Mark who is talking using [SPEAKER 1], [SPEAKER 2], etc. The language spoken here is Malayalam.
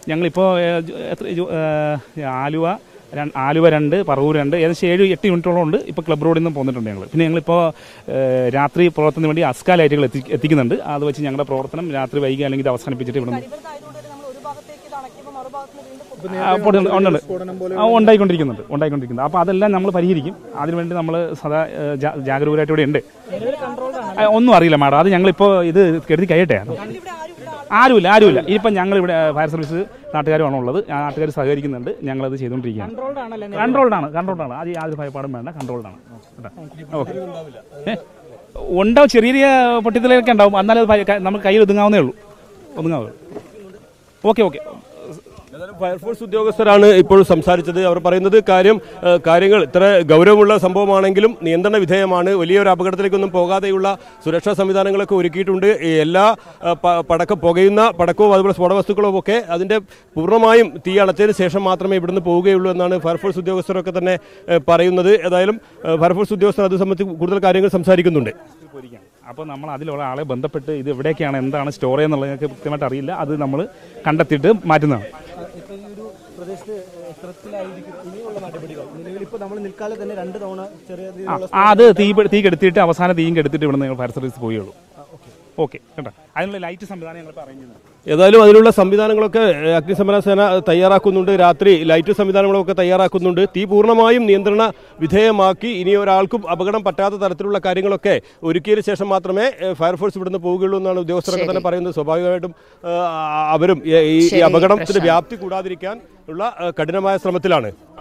[SPEAKER 1] ഞങ്ങളിപ്പോൾ ഏഹ്, ജു- എത്ര ജു- ഏഹ്, ആലുവ ര- ആലുവ രണ്ട് പറവൂർ രണ്ട് ഏകദേശം ഏഴ് എട്ട് യൂണിറ്റോളം ഉണ്ട് ഇപ്പോൾ ക്ലബ് റോഡിൽ നിന്ന് പോന്നിട്ടുണ്ട് ഞങ്ങൾ പിന്നെ ഞങ്ങളിപ്പോൾ ഏഹ്, രാത്രി പ്രവർത്തനത്തിന് വേണ്ടി അസ്ക ലൈറ്റുകൾ എത്തി എത്തിക്കുന്നുണ്ട് അത് വെച്ച് ഞങ്ങളുടെ പ്രവർത്തനം രാത്രി വൈകി അല്ലെങ്കിൽ ഇത് അവസാനിപ്പിച്ചിട്ട് ഇവിടെ നിന്ന്
[SPEAKER 2] കരിമ്പുറത്തായതുകൊണ്ട് തന്നെ നമ്മൾ ഒരു ഭാഗത്തേക്ക് ഇത് അണയ്ക്കുമ്പോൾ മറുഭാഗത്ത് നിന്ന് വീണ്ടും പൊട്ടും.
[SPEAKER 1] ആ, പൊട്ടുന്നുണ്ട്. ഉണ്ട്, ഉണ്ട്. ആ, ഉണ്ടായിക്കൊണ്ടിരിക്കുന്നുണ്ട് ഉണ്ടായിക്കൊണ്ടിരിക്കുന്നത് അപ്പോൾ അതെല്ലാം നമ്മൾ പരിഹരിക്കും അതിനുവേണ്ടി നമ്മൾ സദാ ഏഹ്, ജാ- ജാഗരൂകരായിട്ട് ഇവിടെ ഉണ്ട് ആ, ഒന്നും അറിയില്ല മാഡം അത് ഞങ്ങളിപ്പോൾ ഇത് കരുതി കഴിയട്ടെ
[SPEAKER 2] ഇവിടെ ആരും ഇവിടെ ആൾ-
[SPEAKER 1] ആരുമില്ല ആരുമില്ല ഇപ്പം ഞങ്ങൾ ഇവിടെ ഫയർ സർവീസ് നാട്ടുകാരുമാണ് ഉള്ളത് ആ നാട്ടുകാർ സഹകരിക്കുന്നുണ്ട് ഞങ്ങളത് ചെയ്തുകൊണ്ടിരിക്കുകയാണ് കൺട്രോൾഡ് ആണ് കൺട്രോൾഡ് ആണ് അത് യാതൊരു ഭയപ്പാടും വേണ്ട കൺട്രോൾഡ് ആണ് ഓക്കെ ഉണ്ടാവും ചെറിയ ചെറിയ പൊട്ടിത്തലൊക്കെ ഉണ്ടാവും എന്നാലും അത് ഭയ- നമുക്ക് കയ്യിൽ ഒതുങ്ങാവുന്നേ ഉള്ളൂ ഒതുങ്ങാവൂ ഓക്കെ ഓക്കെ
[SPEAKER 3] ഏതായാലും ഫയർഫോഴ്സ് ഉദ്യോഗസ്ഥരാണ് ഇപ്പോൾ സംസാരിച്ചത് അവർ പറയുന്നത് കാര്യം ഏഹ്, കാര്യങ്ങൾ ഇത്ര ഗൗരവമുള്ള സംഭവമാണെങ്കിലും നിയന്ത്രണ വിധേയമാണ് വലിയൊരു അപകടത്തിലേക്കൊന്നും പോകാതെയുള്ള സുരക്ഷാ സംവിധാനങ്ങളൊക്കെ ഒരുക്കിയിട്ടുണ്ട് ഈ എല്ലാ ഏഹ്, പ- പടക്കം പുകയുന്ന പടക്കവും അതുപോലെ സ്ഫോടവസ്തുക്കളും ഒക്കെ അതിന്റെ പൂർണ്ണമായും തീ അണച്ചതിന് ശേഷം മാത്രമേ ഇവിടുന്ന് പോവുകയുള്ളൂ എന്നാണ് ഫയർഫോഴ്സ് ഉദ്യോഗസ്ഥരൊക്കെ തന്നെ ഏഹ്, പറയുന്നത് ഏതായാലും ഏഹ്, ഫയർഫോഴ്സ് ഉദ്യോഗസ്ഥർ അത് സംബന്ധിച്ച് കൂടുതൽ കാര്യങ്ങൾ സംസാരിക്കുന്നുണ്ട്
[SPEAKER 1] അപ്പോൾ നമ്മൾ അതിലുള്ള ആളെ ബന്ധപ്പെട്ട് ഇത് എവിടേക്കാണ് എന്താണ് സ്റ്റോർ ചെയ്യുന്നുള്ളത് ഞങ്ങൾക്ക് കൃത്യമായിട്ട് അറിയില്ല അത് നമ്മൾ കണ്ടെത്തിയിട്ട് മാറ്റുന്നതാണ്
[SPEAKER 4] ഇപ്പൊ ഈ ഒരു പ്രദേശത്ത് എത്രത്തിലായിരിക്കും ഇനിയുള്ള നടപടികൾ നിലവിൽ ഇപ്പോൾ നമ്മൾ നിൽക്കാതെ തന്നെ രണ്ട് തവണ ചെറിയ രീതിയിലുള്ള
[SPEAKER 1] ആ അത് തീ പെ- തീ കെടുത്തിയിട്ട് അവസാനം തീയും കെടുത്തിട്ട് ഇവിടെ നിങ്ങൾ ഫയർ സർവീസ് പോയുള്ളൂ ഓക്കെ കേട്ടോ അതിനുള്ള ലൈറ്റ് സംവിധാനം ഞങ്ങൾ അറേഞ്ച് ചെയ്യുന്നത്
[SPEAKER 3] ഏതായാലും അതിനുള്ള സംവിധാനങ്ങളൊക്കെ ഏഹ്, അഗ്നിശമന സേന തയ്യാറാക്കുന്നുണ്ട് രാത്രി ലൈറ്റ് സംവിധാനങ്ങളൊക്കെ തയ്യാറാക്കുന്നുണ്ട് തീ പൂർണ്ണമായും നിയന്ത്രണ വിധേയമാക്കി ഇനി ഒരാൾക്കും അപകടം പറ്റാത്ത തരത്തിലുള്ള കാര്യങ്ങളൊക്കെ ഒരുക്കിയതിനു ശേഷം മാത്രമേ ഏഹ്, ഫയർഫോഴ്സ് ഇവിടുന്ന് പോവുകയുള്ളൂ എന്നാണ് ഉദ്യോഗസ്ഥരൊക്കെ തന്നെ പറയുന്നത് സ്വാഭാവികമായിട്ടും ഏഹ്, അവരും ഈ- ഈ
[SPEAKER 5] ശരി,
[SPEAKER 3] അപകടത്തിന്റെ
[SPEAKER 5] പ്രശാന്ത്.
[SPEAKER 3] വ്യാപ്തി കൂടാതിരിക്കാൻ ഉള്ള ഏഹ്, കഠിനമായ ശ്രമത്തിലാണ്